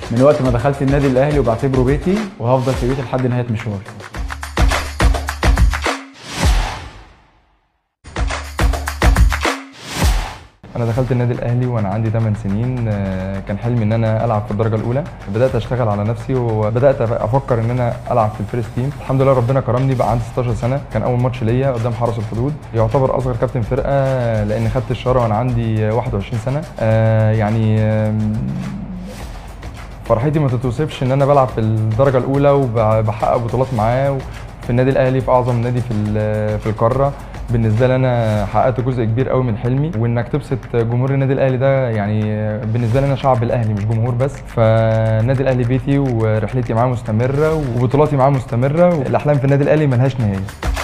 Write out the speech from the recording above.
من وقت ما دخلت النادي الاهلي وبعتبره بيتي وهفضل في بيتي لحد نهايه مشواري انا دخلت النادي الاهلي وانا عندي 8 سنين آه، كان حلمي ان انا العب في الدرجه الاولى بدات اشتغل على نفسي وبدات افكر ان انا العب في الفيرست تيم الحمد لله ربنا كرمني بقى عندي 16 سنه كان اول ماتش ليا قدام حرس الحدود يعتبر اصغر كابتن فرقه لان خدت الشاره وانا عندي 21 سنه آه، يعني آم، فرحتي ما تتوصفش ان انا بلعب في الدرجه الاولى وبحقق بطولات معاه في النادي الاهلي في اعظم نادي في ال- في القاره بالنسبه لي انا حققت جزء كبير قوي من حلمي وانك تبسط جمهور النادي الاهلي ده يعني بالنسبه لي انا شعب الاهلي مش جمهور بس فالنادي الاهلي بيتي ورحلتي معاه مستمره وبطولاتي معاه مستمره والاحلام في النادي الاهلي ملهاش نهايه